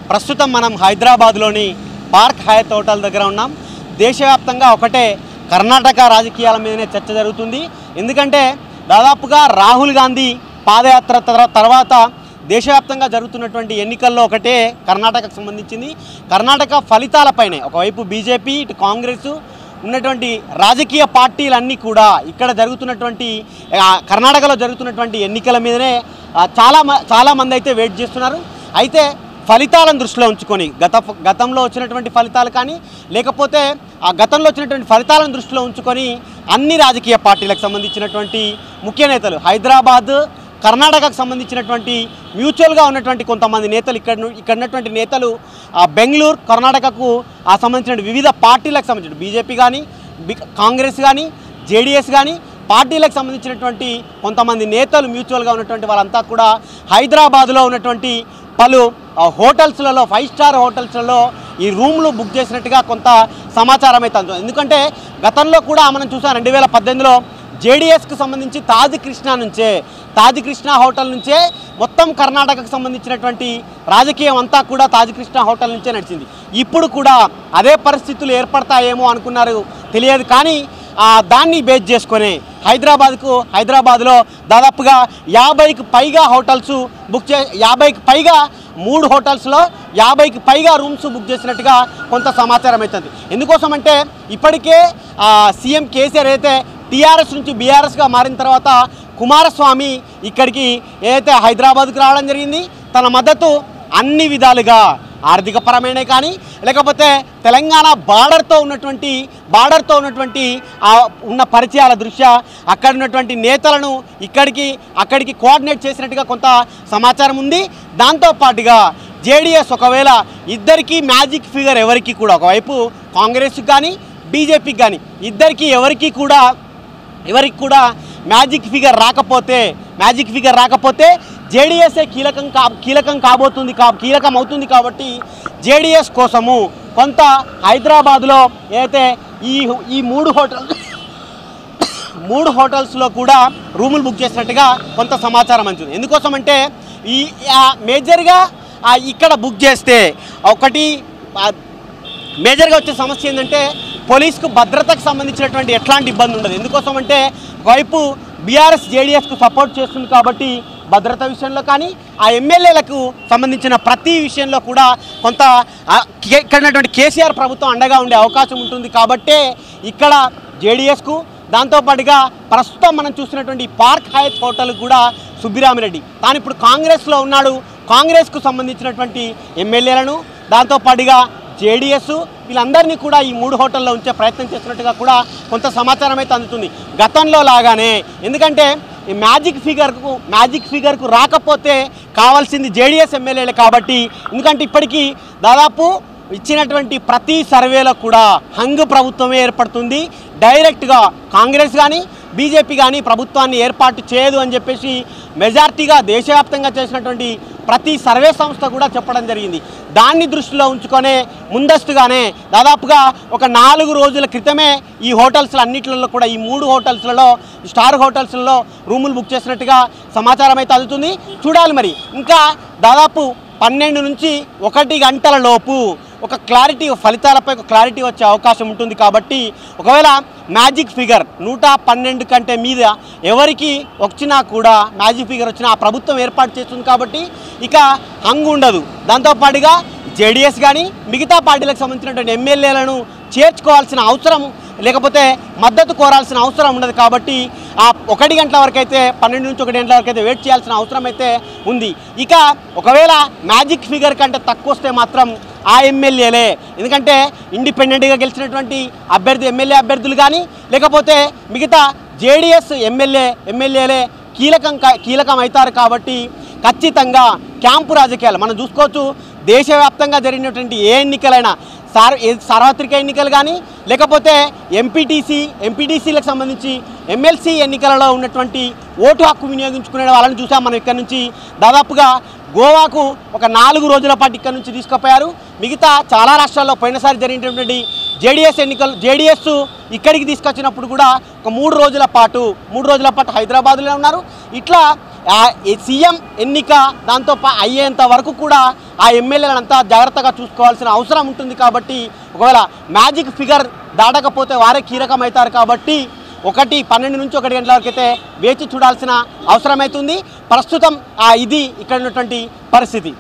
ప్రస్తుతం మనం హైదరాబాద్లోని పార్క్ హయత్ హోటల్ దగ్గర ఉన్నాం దేశవ్యాప్తంగా ఒకటే కర్ణాటక రాజకీయాల మీదనే చర్చ జరుగుతుంది ఎందుకంటే దాదాపుగా రాహుల్ గాంధీ పాదయాత్ర తర- తర్వాత దేశవ్యాప్తంగా జరుగుతున్నటువంటి ఎన్నికల్లో ఒకటే కర్ణాటకకు సంబంధించింది కర్ణాటక ఫలితాలపైనే ఒకవైపు బీజేపీ ఇటు కాంగ్రెస్ ఉన్నటువంటి రాజకీయ పార్టీలన్నీ కూడా ఇక్కడ జరుగుతున్నటువంటి ఆ, కర్ణాటకలో జరుగుతున్నటువంటి ఎన్నికల మీదనే ఆ, చాలా మ- చాలా మంది అయితే వెయిట్ చేస్తున్నారు అయితే ఫలితాలను దృష్టిలో ఉంచుకొని గత గతంలో వచ్చినటువంటి ఫలితాలు కానీ లేకపోతే ఆ గతంలో వచ్చినటువంటి ఫలితాలను దృష్టిలో ఉంచుకొని అన్ని రాజకీయ పార్టీలకు సంబంధించినటువంటి ముఖ్య నేతలు హైదరాబాద్ కర్ణాటకకు సంబంధించినటువంటి మ్యూచువల్గా ఉన్నటువంటి కొంతమంది నేతలు ఇక్కడ ను- ఇక్కడ ఉన్నటువంటి నేతలు ఆ బెంగళూరు కర్ణాటకకు ఆ సంబంధించిన వివిధ పార్టీలకు సంబంధించిన బీజేపీ కానీ బి- కాంగ్రెస్ కానీ జేడీఎస్ కానీ పార్టీలకు సంబంధించినటువంటి కొంతమంది నేతలు మ్యూచువల్గా ఉన్నటువంటి వాళ్ళంతా కూడా హైదరాబాద్లో ఉన్నటువంటి పలు ఆ, హోటల్స్లలో ఫైవ్ స్టార్ హోటల్స్లలో ఈ రూమ్లు బుక్ చేసినట్టుగా కొంత సమాచారం అయితే అందుతుంది ఎందుకంటే గతంలో కూడా మనం చూసాం రెండు వేల పద్దెనిమిదిలో జేడీఎస్కు సంబంధించి తాజ్ కృష్ణ నుంచే తాజ్ కృష్ణ హోటల్ నుంచే మొత్తం కర్ణాటకకు సంబంధించినటువంటి రాజకీయం అంతా కూడా తాజ్ కృష్ణ హోటల్ నుంచే నడిచింది ఇప్పుడు కూడా అదే పరిస్థితులు ఏర్పడతాయేమో అనుకున్నారు తెలియదు కానీ ఆ, దాన్ని బేస్ చేసుకొని హైదరాబాద్కు హైదరాబాద్లో దాదాపుగా యాభైకి పైగా హోటల్స్ బుక్ చే యాభైకి పైగా మూడు హోటల్స్లో యాభైకి పైగా రూమ్స్ బుక్ చేసినట్టుగా కొంత సమాచారం అవుతుంది ఎందుకోసం అంటే ఇప్పటికే ఆ, సీఎం కేసీఆర్ అయితే టీఆర్ఎస్ నుంచి బీఆర్ఎస్గా మారిన తర్వాత కుమారస్వామి ఇక్కడికి ఏదైతే హైదరాబాద్కు రావడం జరిగింది తన మద్దతు అన్ని విధాలుగా ఆర్థిక పరమైన కానీ లేకపోతే తెలంగాణ బార్డర్తో ఉన్నటువంటి బార్డర్తో ఉన్నటువంటి ఆ ఉన్న పరిచయాల దృష్ట్యా అక్కడ ఉన్నటువంటి నేతలను ఇక్కడికి అక్కడికి కోఆర్డినేట్ చేసినట్టుగా కొంత సమాచారం ఉంది దాంతో పాటుగా జేడీఎస్ ఒకవేళ ఇద్దరికి మ్యాజిక్ ఫిగర్ ఎవరికి కూడా ఒకవైపు కాంగ్రెస్కి కానీ బీజేపీకి కానీ ఇద్దరికి ఎవరికి కూడా ఎవరికి కూడా మ్యాజిక్ ఫిగర్ రాకపోతే మ్యాజిక్ ఫిగర్ రాకపోతే జేడీఎస్ఏ కీలకం కా కీలకం కాబోతుంది కా కీలకం అవుతుంది కాబట్టి జేడీఎస్ కోసము కొంత హైదరాబాద్లో ఏదైతే ఈ ఈ మూడు హోటల్ మూడు హోటల్స్లో కూడా రూములు బుక్ చేసినట్టుగా కొంత సమాచారం అంటుంది ఎందుకోసం అంటే ఈ ఆ, మేజర్గా ఆ, ఇక్కడ బుక్ చేస్తే ఒకటి ఆ, మేజర్గా వచ్చే సమస్య ఏంటంటే పోలీస్కు భద్రతకు సంబంధించినటువంటి ఎట్లాంటి ఇబ్బంది ఉండదు ఎందుకోసం అంటే ఒకవైపు బీఆర్ఎస్ జేడీఎస్కు సపోర్ట్ చేస్తుంది కాబట్టి భద్రత విషయంలో కానీ ఆ ఎమ్మెల్యేలకు సంబంధించిన ప్రతి విషయంలో కూడా కొంత ఆ, కే- ఇక్కడ ఉన్నటువంటి కేసీఆర్ ప్రభుత్వం అండగా ఉండే అవకాశం ఉంటుంది కాబట్టే ఇక్కడ జేడీఎస్కు దాంతోపాటుగా ప్రస్తుతం మనం చూసినటువంటి ఈ పార్క్ హయత్ హోటల్ కూడా సుబ్బిరామిరెడ్డి తాను ఇప్పుడు కాంగ్రెస్లో ఉన్నాడు కాంగ్రెస్కు సంబంధించినటువంటి ఎమ్మెల్యేలను దాంతోపాటుగా జేడీఎస్ వీళ్ళందరినీ కూడా ఈ మూడు హోటల్లో ఉంచే ప్రయత్నం చేస్తున్నట్టుగా కూడా కొంత సమాచారం అయితే అందుతుంది గతంలో లాగానే ఎందుకంటే ఈ మ్యాజిక్ ఫిగర్కు మ్యాజిక్ ఫిగర్కు రాకపోతే కావాల్సింది జేడీఎస్ ఎమ్మెల్యేలే కాబట్టి ఎందుకంటే ఇప్పటికీ దాదాపు ఇచ్చినటువంటి ప్రతి సర్వేలో కూడా హంగ్ ప్రభుత్వమే ఏర్పడుతుంది డైరెక్ట్గా కాంగ్రెస్ కానీ బీజేపీ కానీ ప్రభుత్వాన్ని ఏర్పాటు చేయదు అని చెప్పేసి మెజార్టీగా దేశవ్యాప్తంగా చేసినటువంటి ప్రతి సర్వే సంస్థ కూడా చెప్పడం జరిగింది దాన్ని దృష్టిలో ఉంచుకొనే ముందస్తుగానే దాదాపుగా ఒక నాలుగు రోజుల క్రితమే ఈ హోటల్స్లో అన్నిట్లలో కూడా ఈ మూడు హోటల్స్లలో స్టార్ హోటల్స్లలో రూములు బుక్ చేసినట్టుగా సమాచారం అయితే అందుతుంది చూడాలి మరి ఇంకా దాదాపు పన్నెండు నుంచి ఒకటి గంటల లోపు ఒక క్లారిటీ ఫలితాలపై ఒక క్లారిటీ వచ్చే అవకాశం ఉంటుంది కాబట్టి ఒకవేళ మ్యాజిక్ ఫిగర్ నూట పన్నెండు కంటే మీద ఎవరికి వచ్చినా కూడా మ్యాజిక్ ఫిగర్ వచ్చినా ఆ ప్రభుత్వం ఏర్పాటు చేస్తుంది కాబట్టి ఇక హంగు ఉండదు దాంతోపాటుగా జేడీఎస్ కానీ మిగతా పార్టీలకు సంబంధించినటువంటి ఎమ్మెల్యేలను చేర్చుకోవాల్సిన అవసరం లేకపోతే మద్దతు కోరాల్సిన అవసరం ఉండదు కాబట్టి ఆ ఒకటి గంటల వరకు అయితే పన్నెండు నుంచి ఒకటి గంటల వరకు అయితే వెయిట్ చేయాల్సిన అవసరం అయితే ఉంది ఇక ఒకవేళ మ్యాజిక్ ఫిగర్ కంటే తక్కువ వస్తే మాత్రం ఆ ఎమ్మెల్యేలే ఎందుకంటే ఇండిపెండెంట్గా గెలిచినటువంటి అభ్యర్థి ఎమ్మెల్యే అభ్యర్థులు కానీ లేకపోతే మిగతా జేడీఎస్ ఎమ్మెల్యే ఎమ్మెల్యేలే కీలకం కా- కీలకం అవుతారు కాబట్టి ఖచ్చితంగా క్యాంపు రాజకీయాలు మనం చూసుకోవచ్చు దేశవ్యాప్తంగా జరిగినటువంటి ఏ ఎన్నికలైనా సార్ ఏ- సార్వత్రిక ఎన్నికలు కానీ లేకపోతే ఎంపీటీసీ ఎంపీటీసీలకు సంబంధించి ఎమ్మెల్సీ ఎన్నికలలో ఉన్నటువంటి ఓటు హక్కు వినియోగించుకునే వాళ్ళని చూసాం మనం ఇక్కడ నుంచి దాదాపుగా గోవాకు ఒక నాలుగు రోజుల పాటు ఇక్కడ నుంచి తీసుకుపోయారు మిగతా చాలా రాష్ట్రాల్లో పోయినసారి జరిగినటువంటి జేడీఎస్ ఎన్నికలు జేడీఎస్ ఇక్కడికి తీసుకొచ్చినప్పుడు కూడా ఒక మూడు రోజుల పాటు మూడు రోజుల పాటు హైదరాబాద్లో ఉన్నారు ఇట్లా ఆ ఈ సీఎం ఎన్నిక దాంతో పా- అయ్యేంత వరకు కూడా ఆ ఎమ్మెల్యేలంతా జాగ్రత్తగా చూసుకోవాల్సిన అవసరం ఉంటుంది కాబట్టి ఒకవేళ మ్యాజిక్ ఫిగర్ దాటకపోతే వారే కీలకమవుతారు కాబట్టి ఒకటి పన్నెండు నుంచి ఒకటి గంటల వరకు అయితే వేచి చూడాల్సిన అవసరమవుతుంది ప్రస్తుతం ఆ ఇది ఇక్కడ ఉన్నటువంటి పరిస్థితి